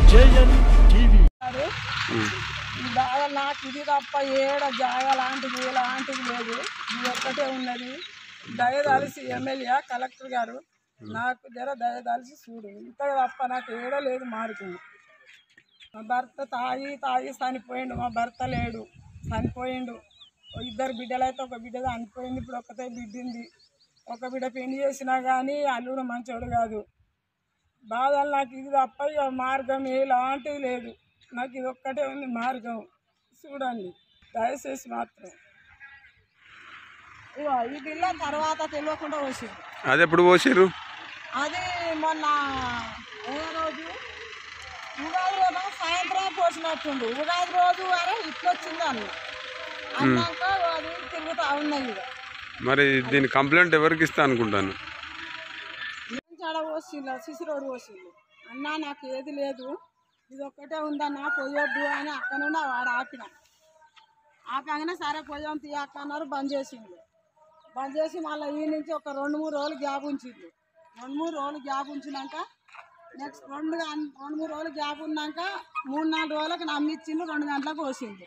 JN TV గారు ఈ బాగా నాకు ఇది తప్ప ఏడ జాగ లాంటిది లాంటిది లేదు ఇది ఒక్కటే ఉన్నది దయదలిసి ఎమ్మెల్యే కలెక్టర్ గారు నాకు జర దయదలిసి చూడు ఇంత తప్ప నాకు ఏడ లేదు మార్గం మా భర్త తాగి తాగి చనిపోయిండు మా భర్త లేడు చనిపోయిండు ఓ ఇద్దరు బిడ్డలైతే ఒక బిడ్డ చనిపోయింది ఇప్పుడు ఒక్కతే బిడ్డింది ఒక బిడ్డ పెళ్లి చేసినా కానీ అల్లుడు మంచోడు కాదు బాధలు నాకు ఇది తప్ప ఇక మార్గం ఎలాంటిది లేదు నాకు ఇది ఒక్కటే ఉంది మార్గం చూడండి దయచేసి మాత్రం ఇగో ఈ బిల్ల తర్వాత తెలియకుండా వచ్చింది అది ఎప్పుడు పోసిర్రు అది మొన్న ఏ రోజు ఉగాది రోజు సాయంత్రం పోసినట్టుండు ఉగాది రోజు వరే ఇట్లా వచ్చింది అన్న అన్నాక అది తిరుగుతా ఉన్నది ఇక మరి దీని కంప్లైంట్ ఎవరికి ఇస్తా అనుకుంటాను నుంచి ఆడ పోసిండు సిసిరోడు పోసిండు అన్నా నాకు ఏది లేదు ఇది ఒక్కటే ఉందన్నా పోయొద్దు అని అక్కడ నుండి వాడు ఆపిన ఆపగానే సరే పోయాం తీయక్క అన్నారు బంద్ చేసిండు బంద్ చేసి మళ్ళీ ఈ నుంచి ఒక రెండు మూడు రోజులు గ్యాప్ ఉంచిండు రెండు మూడు రోజులు గ్యాప్ ఉంచినాక నెక్స్ట్ రెండు గం- రెండు మూడు రోజులు గ్యాప్ ఉన్నాక మూడు నాలుగు రోజులకు నమ్మిచ్చిండు రెండు గంటలకు పోసిండు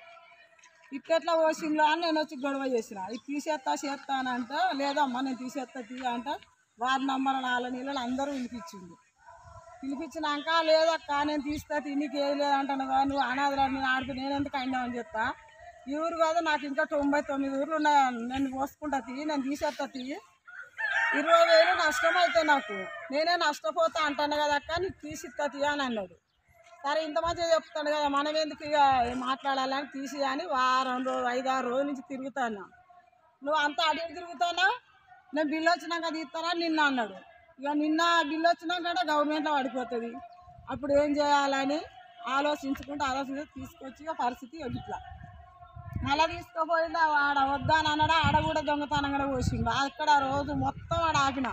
ఇట్లా పోసిండ్రు అని నేను వచ్చి గొడవ చేసిన ఇది తీసేస్తా చేస్తా అని అంటే లేదమ్మా నేను తీసేస్తా తీయ అంటే వారి నంబర్ నాలుగు నీళ్ళు అందరూ పిలిపించిండు పిలిపించినాక లేదక్క నేను తీస్తా తినికి ఏది లేదంటాను కదా నువ్వు అనాథరాడు నేను ఆడితే నేను ఎందుకు అయినా అని చెప్తా ఈ ఊరు కాదు నాకు ఇంకా తొంభై తొమ్మిది ఊర్లు ఉన్నాయి నేను పోసుకుంటా తీ నేను తీసేస్తా తీ ఇరవై వేలు నష్టం అయితే నాకు నేనే నష్టపోతా అంటాను కదా అక్క నీకు తీసిస్తా తీ అని అన్నాడు సరే ఇంత మంచిగా చెప్తాడు కదా మనం ఎందుకు ఇక మాట్లాడాలని తీసి అని వారం రోజు ఐదు ఆరు రోజుల నుంచి తిరుగుతాను నువ్వు అంతా అడిగి తిరుగుతానా నేను బిల్లు వచ్చినాక తీస్తానా నిన్న అన్నాడు ఇక నిన్న బిల్లు వచ్చినాక గవర్నమెంట్లో పడిపోతుంది అప్పుడు ఏం చేయాలని ఆలోచించుకుంటూ ఆలోచించి తీసుకొచ్చి ఇక పరిస్థితి ఇట్లా మళ్ళీ తీసుకుపోయింది ఆడ వద్దాని అన్నాడు ఆడ కూడా దొంగతనంగా పోసిండు అక్కడ రోజు మొత్తం ఆడ ఆపిన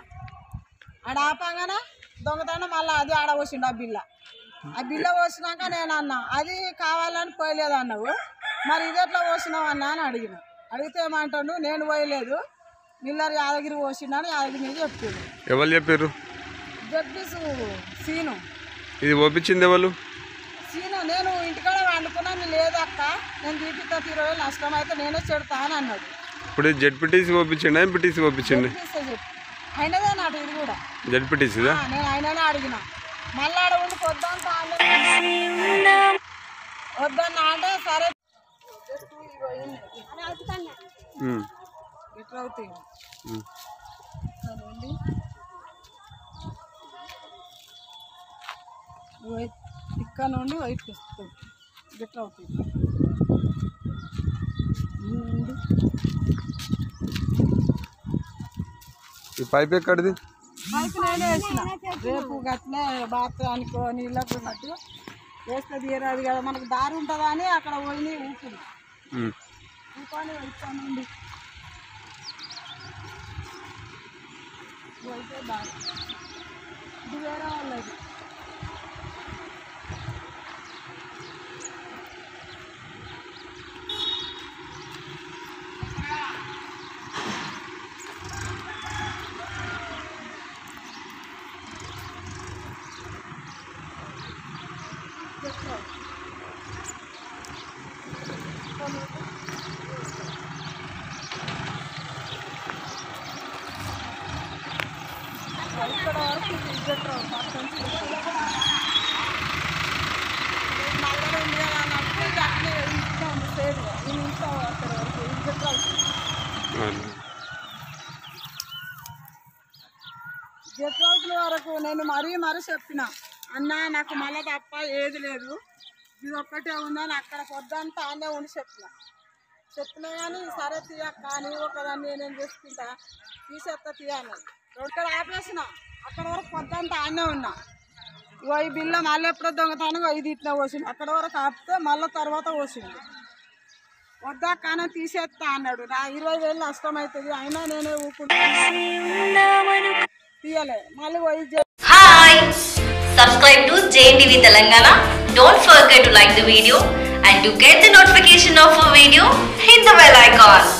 ఆడ ఆపంగానే దొంగతనం మళ్ళీ అది ఆడ పోసిండు ఆ బిల్ల ఆ బిల్ల పోసినాక నేను అన్నా అది కావాలని పోయలేదు అన్నావు మరి ఇది ఎట్లా పోసినావు అన్నా అని అడిగిన అడిగితే ఏమంటాడు నేను పోయలేదు మిల్లర్ యాదగిరి పోసిండని యాదగిరి మీద చెప్తాడు ఎవరు చెప్పారు జడ్పీస్ సీను ఇది ఓపించింది ఎవరు సీను నేను ఇంటికాడ వండుకున్నాను లేదక్క నేను తీపిస్తా తీరవే నష్టం అయితే నేనే చెడతా అని అన్నాడు ఇప్పుడు జెడ్పీటీసీ ఓపించిండా ఎంపీటీసీ ఓపించింది జడ్పీసే చెప్పు అయినదే నాటు ఇది కూడా జెడ్పీటీసీదా ఆ, నేను ఆయననే అడిగిన మళ్ళీ ఆడ ఉండి వద్దంతా వద్దన్నా అంటే సరే ఉమ్, ఎట్లా అవుతాయి ఉమ్. అదండి. వైట్ ఇక్కడ నుండి వైట్కి వస్తుంది ఎట్లా అవుతుంది ఈ నుండి ఈ పైప్ ఎక్కడిది పైపు నేనే వేసిన రేపు గట్లే బాత్రానికో నీళ్ళకు ఉన్నట్టు వేస్తే తీయరాదు కదా మనకు దారి ఉంటుందా అని అక్కడ పోయి ఊపుకుంది ఉమ్. ఊపాని వచ్చానండి అయితే దారి ఇది వేరే వాళ్ళది ఇక్కడ వరకు పెట్రోల్ పక్కన నల్లగా ఉంది కదా అన్నప్పుడు ఇది అట్లే ఇంట్లో ఉంది సేమ్ ఈ నిమిషం అక్కడ వరకు ఇది పెట్రోల్ అది. జెట్ రోజుల వరకు నేను మరీ మరీ చెప్పిన అన్న నాకు మళ్ళీ తప్ప ఏది లేదు ఇది ఒక్కటే ఉందని అక్కడ పొద్దంతా ఆనే ఉండి చెప్పిన చెప్పిన కానీ సరే తీయక్క నీవు ఒకదాన్ని నేనేం చేసుకుంటా తీసేస్తా తీయాలి ఇక్కడ ఆపేసిన అక్కడ వరకు పొద్దంతా ఆనే ఉన్నా ఇగో ఈ బిల్ల మళ్ళీ ఎప్పుడో దొంగతనంగా ఇది ఇట్లా పోసింది అక్కడ వరకు ఆపితే మళ్ళీ తర్వాత పోసింది వద్దా కానీ తీసేస్తా అన్నాడు నా ఇరవై వేలు నష్టం అవుతుంది అయినా నేనే ఊకుంటా తీయలే మళ్ళీ పోయి జే- Hi! Subscribe to JNTV Telangana. Don't forget to like the video and to get the notification of a video, hit the bell icon.